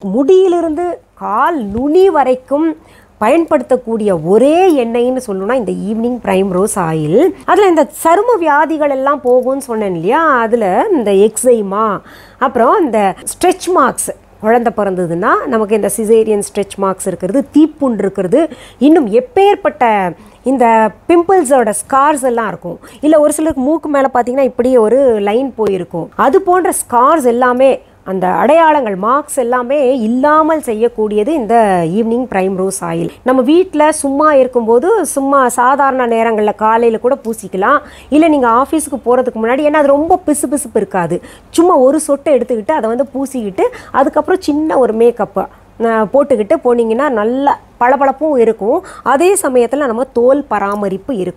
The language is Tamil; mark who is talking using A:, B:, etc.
A: முடியிலிருந்து கால் நுனி வரைக்கும் பயன்படுத்தக்கூடிய ஒரே எண்ணெய்னு சொல்லணும்னா இந்த ஈவினிங் பிரைம் ரோஸ் ஆயில் அதில் இந்த சரும வியாதிகள் எல்லாம் போகும்னு சொன்னேன் இல்லையா அதில் இந்த எக்ஸைமா அப்புறம் இந்த ஸ்ட்ரெச் மார்க்ஸ் குழந்தை பிறந்ததுன்னா நமக்கு இந்த சிசேரியன் ஸ்ட்ரெச் மார்க்ஸ் இருக்கிறது தீப்புண் இருக்கிறது இன்னும் எப்பேற்பட்ட இந்த பிம்பிள்ஸோட ஸ்கார்ஸ் எல்லாம் இருக்கும் இல்லை ஒரு சிலருக்கு மூக்கு மேலே பார்த்தீங்கன்னா இப்படி ஒரு லைன் போயிருக்கும் அது போன்ற ஸ்கார்ஸ் எல்லாமே அந்த அடையாளங்கள் மார்க்ஸ் எல்லாமே இல்லாமல் செய்யக்கூடியது இந்த ஈவினிங் பிரைம் ரோஸ் ஆயில் நம்ம வீட்டில் சும்மா இருக்கும்போது சும்மா சாதாரண நேரங்களில் காலையில் கூட பூசிக்கலாம் இல்லை நீங்கள் ஆஃபீஸுக்கு போகிறதுக்கு முன்னாடி ஏன்னா அது ரொம்ப பிசு பிசுப்பு இருக்காது சும்மா ஒரு சொட்டை எடுத்துக்கிட்டு அதை வந்து பூசிக்கிட்டு அதுக்கப்புறம் சின்ன ஒரு மேக்கப்பு போட்டுக்கிட்டு போனீங்கன்னா நல்ல பளபளப்பும் இருக்கும் அதே சமயத்தில் நம்ம தோல் பராமரிப்பு இருக்கும்